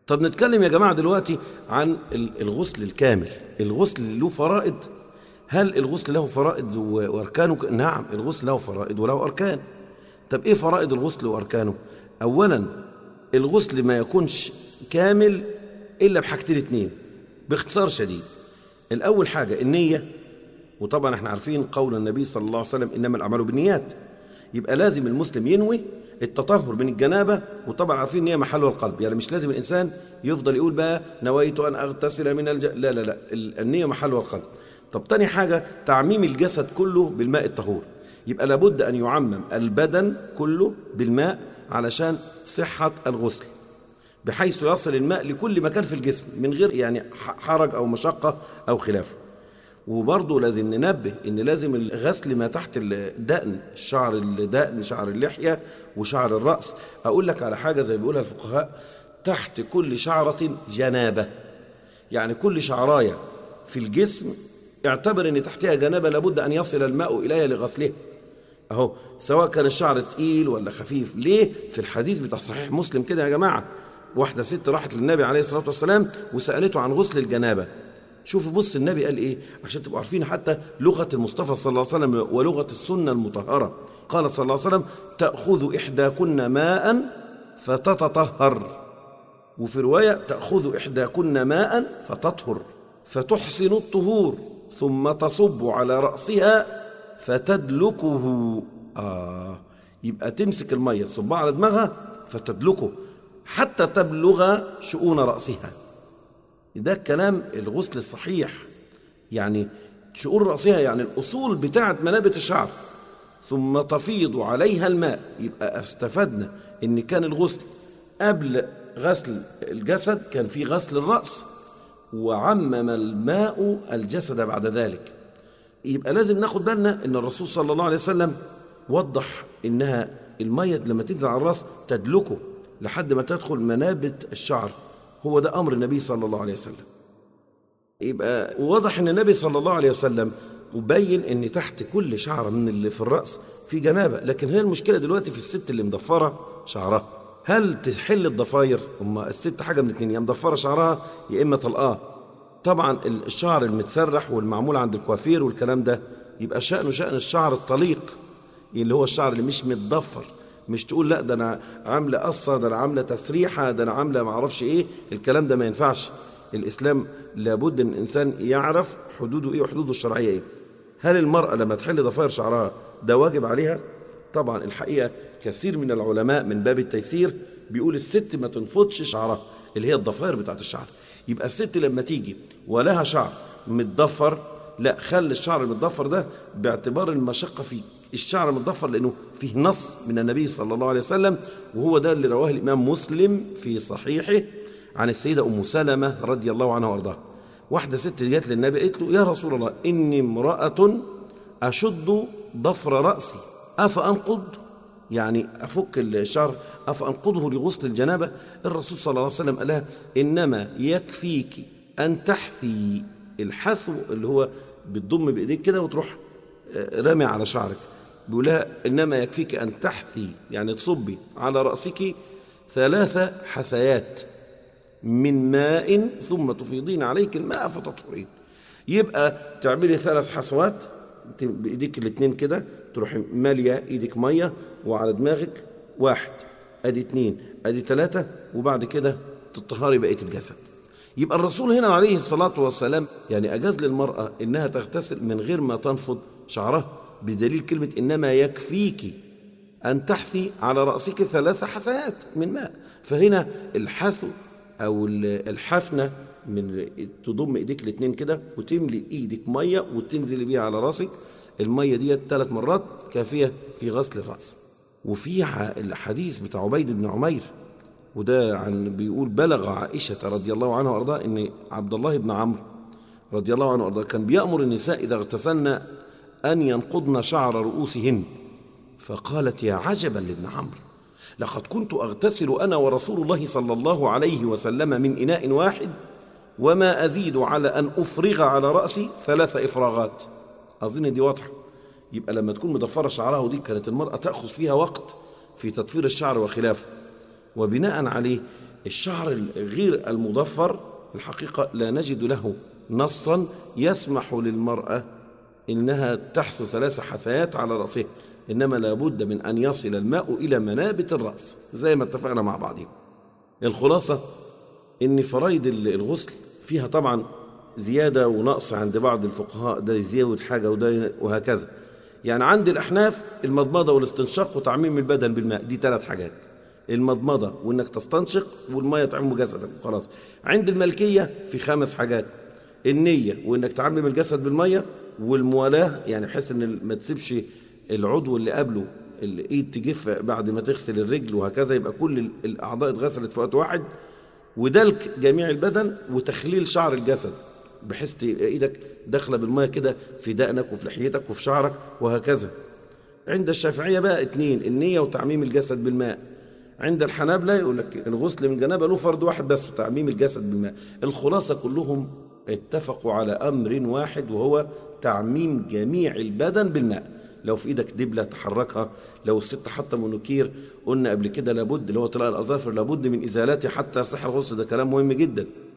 طب نتكلم يا جماعة دلوقتي عن الغسل الكامل الغسل له فرائض هل الغسل له فرائض وأركانه نعم الغسل له فرائض وله أركان طب إيه فرائض الغسل وأركانه أولا الغسل ما يكونش كامل إلا بحاجتين اتنين باختصار شديد الأول حاجة النية وطبعا احنا عارفين قول النبي صلى الله عليه وسلم إنما الأعمال بالنيات يبقى لازم المسلم ينوي التطهر من الجنابة وطبعا عارفين ان هي محله القلب يعني مش لازم الإنسان يفضل يقول بقى نويت أن أغتسل من الج... لا لا لا النية محله القلب طب تاني حاجة تعميم الجسد كله بالماء الطهور يبقى لابد أن يعمم البدن كله بالماء علشان صحة الغسل بحيث يصل الماء لكل مكان في الجسم من غير يعني حرج أو مشقة أو خلافه وبرضه لازم ننبه ان لازم الغسل ما تحت الدقن شعر الدقن شعر اللحيه وشعر الراس اقول لك على حاجه زي ما بيقولها الفقهاء تحت كل شعره جنابه يعني كل شعرايه في الجسم اعتبر ان تحتها جنابه لابد ان يصل الماء اليها لغسلها اهو سواء كان الشعر تقيل ولا خفيف ليه في الحديث بتاع صحيح مسلم كده يا جماعه واحده ست راحت للنبي عليه الصلاه والسلام وسالته عن غسل الجنابه شوفوا بص النبي قال ايه عشان تبقوا عارفين حتى لغه المصطفى صلى الله عليه وسلم ولغه السنه المطهره قال صلى الله عليه وسلم تاخذ احداكن ماء فتتطهر وفي روايه تاخذ احداكن ماء فتطهر فتحسن الطهور ثم تصب على راسها فتدلكه اه يبقى تمسك الميه تصبها على دماغها فتدلكه حتى تبلغ شؤون راسها ده الكلام الغسل الصحيح يعني شؤون رأسها يعني الأصول بتاعة منابت الشعر ثم تفيض عليها الماء يبقى استفدنا إن كان الغسل قبل غسل الجسد كان في غسل الرأس وعمم الماء الجسد بعد ذلك يبقى لازم ناخد بالنا إن الرسول صلى الله عليه وسلم وضح إنها المية لما تنزل على الرأس تدلكه لحد ما تدخل منابت الشعر هو ده أمر النبي صلى الله عليه وسلم يبقى واضح أن النبي صلى الله عليه وسلم وبين أن تحت كل شعرة من اللي في الرأس في جنابة لكن هي المشكلة دلوقتي في الست اللي مضفرة شعرها هل تحل الضفاير أما الست حاجة من اتنين يا مضفرة شعرها يا إما طلقاه طبعا الشعر المتسرح والمعمول عند الكوافير والكلام ده يبقى شأنه شأن الشعر الطليق اللي هو الشعر اللي مش متضفر مش تقول لا ده انا عامله قصه ده انا عامله تسريحه ده انا عامله ما اعرفش ايه الكلام ده ما ينفعش الاسلام لابد ان الانسان يعرف حدوده ايه وحدوده الشرعيه ايه هل المراه لما تحل ضفائر شعرها ده واجب عليها طبعا الحقيقه كثير من العلماء من باب التيسير بيقول الست ما تنفضش شعرها اللي هي الضفائر بتاعت الشعر يبقى الست لما تيجي ولها شعر متضفر لا خلي الشعر المتضفر ده باعتبار المشقه في الشعر المتضفر لأنه فيه نص من النبي صلى الله عليه وسلم وهو ده اللي رواه الإمام مسلم في صحيحه عن السيدة أم سلمة رضي الله عنها وأرضاها واحدة ست جت للنبي قالت له يا رسول الله إني امرأة أشد ضفر رأسي أفأنقض يعني أفك الشعر أفأنقضه لغسل الجنابة الرسول صلى الله عليه وسلم قال لها إنما يكفيك أن تحثي الحثو اللي هو بتضم بإيديك كده وتروح رمي على شعرك بيقول لها إنما يكفيك أن تحثي يعني تصبي على رأسك ثلاث حثيات من ماء ثم تفيضين عليك الماء فتطهرين يبقى تعملي ثلاث حثوات بايديك الاثنين كده تروحي ماليه ايدك ميه وعلى دماغك واحد ادي اثنين ادي ثلاثه وبعد كده تطهري بقيه الجسد يبقى الرسول هنا عليه الصلاه والسلام يعني اجاز للمراه انها تغتسل من غير ما تنفض شعرها بدليل كلمه انما يكفيك ان تحثي على راسك ثلاث حثيات من ماء فهنا الحثو او الحفنه من تضم ايديك الاثنين كده وتملي ايدك ميه وتنزلي بيها على راسك الميه ديت ثلاث مرات كافيه في غسل الراس وفي الحديث بتاع عبيد بن عمير وده عن بيقول بلغ عائشه رضي الله عنها وارضاها ان عبد الله بن عمرو رضي الله عنه وارضاه كان بيامر النساء اذا اغتسلن ان ينقضن شعر رؤوسهن فقالت يا عجبا لابن عمرو لقد كنت اغتسل انا ورسول الله صلى الله عليه وسلم من اناء واحد وما أزيد على أن أفرغ على رأسي ثلاث إفراغات أظن دي واضحة يبقى لما تكون مضفرة شعرها ودي كانت المرأة تأخذ فيها وقت في تطفير الشعر وخلافه وبناء عليه الشعر غير المضفر الحقيقة لا نجد له نصا يسمح للمرأة إنها تحث ثلاث حثيات على رأسها إنما لابد من أن يصل الماء إلى منابت الرأس زي ما اتفقنا مع بعضهم الخلاصة إن فرائض الغسل فيها طبعا زيادة ونقص عند بعض الفقهاء ده يزود حاجة وده وهكذا يعني عند الأحناف المضمضة والاستنشاق وتعميم البدن بالماء دي ثلاث حاجات المضمضة وإنك تستنشق والمية تعم جسدك وخلاص عند الملكية في خمس حاجات النية وإنك تعمم الجسد بالمية والموالاة يعني بحيث إن ما تسيبش العضو اللي قبله الايد تجف بعد ما تغسل الرجل وهكذا يبقى كل الاعضاء اتغسلت في وقت واحد ودلك جميع البدن وتخليل شعر الجسد بحيث تبقى ايدك داخله بالميه كده في دقنك وفي لحيتك وفي شعرك وهكذا عند الشافعيه بقى اتنين النيه وتعميم الجسد بالماء عند الحنابلة يقول لك الغسل من جنابه له فرض واحد بس تعميم الجسد بالماء الخلاصة كلهم اتفقوا على أمر واحد وهو تعميم جميع البدن بالماء لو في ايدك دبله تحركها لو الست حاطه مونوكير قلنا قبل كده لابد اللي هو طلاق الاظافر لابد من ازالته حتى يصح الغسل ده كلام مهم جدا